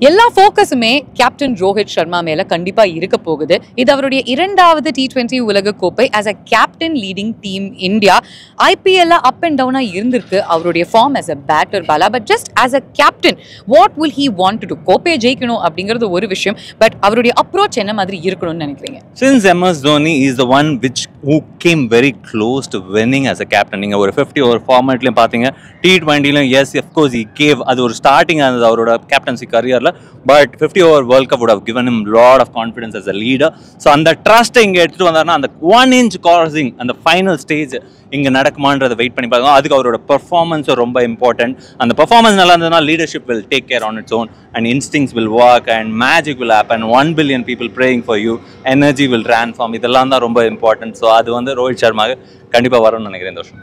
எல்லா ஃபோக்கஸுமே கேப்டன் ரோஹித் சர்மா மேல கண்டிப்பா இருக்க போகுது இது அவருடைய இரண்டாவது டி டுவெண்ட்டி உலக கோப்பை as a captain leading team India ஐபிஎல்ல அப் அண்ட் டவுனா இருந்திருக்கு அவருடைய ஃபார்ம் as a பேட்டர் பாலா but just as a captain what will he want to கோப்பையை ஜெயிக்கணும் அப்படிங்கிறது ஒரு விஷயம் பட் அவருடைய அப்ரோச் என்ன மாதிரி இருக்கணும்னு நினைக்கிறீங்க Since MS Dhoni is the one which who came very close to winning as a captain நீங்கள் ஒரு ஃபிஃப்டி ஓவர் ஃபார்மேட்லையும் பார்த்தீங்க டி டுவெண்ட்டிலையும் எஸ் எஃப்கோர்ஸ் இ கேவ் அது ஒரு ஸ்டார்டிங் அந்த அவரோட captaincy career but fifty over world cup would have given him lot of confidence as a leader so அந்த ட்ரஸ்ட்டை இங்கே எடுத்துகிட்டு வந்தாருன்னா அந்த ஒன் இன்ச் காசிங் அந்த ஃபைனல் ஸ்டேஜ் இங்கே நடக்குமான்றதை வெயிட் பண்ணி பார்க்கணும் அதுக்கு அவரோட பெர்ஃபார்மன்ஸும் ரொம்ப இம்பார்ட்டன்ட் அந்த பெர்ஃபார்மன்ஸ் நல்லா இருந்ததுன்னா leadership will take care on its own and instincts will work and magic will happen one billion people praying for you energy will transform இதெல்லாம் தான் ரொம்ப இம்பார்ட்டன்ட் ஸோ அது வந்து ரோஹித் சர்மாவுக்கு கண்டிப்பாக வரும்னு நினைக்கிறேன் இந்த வருஷம்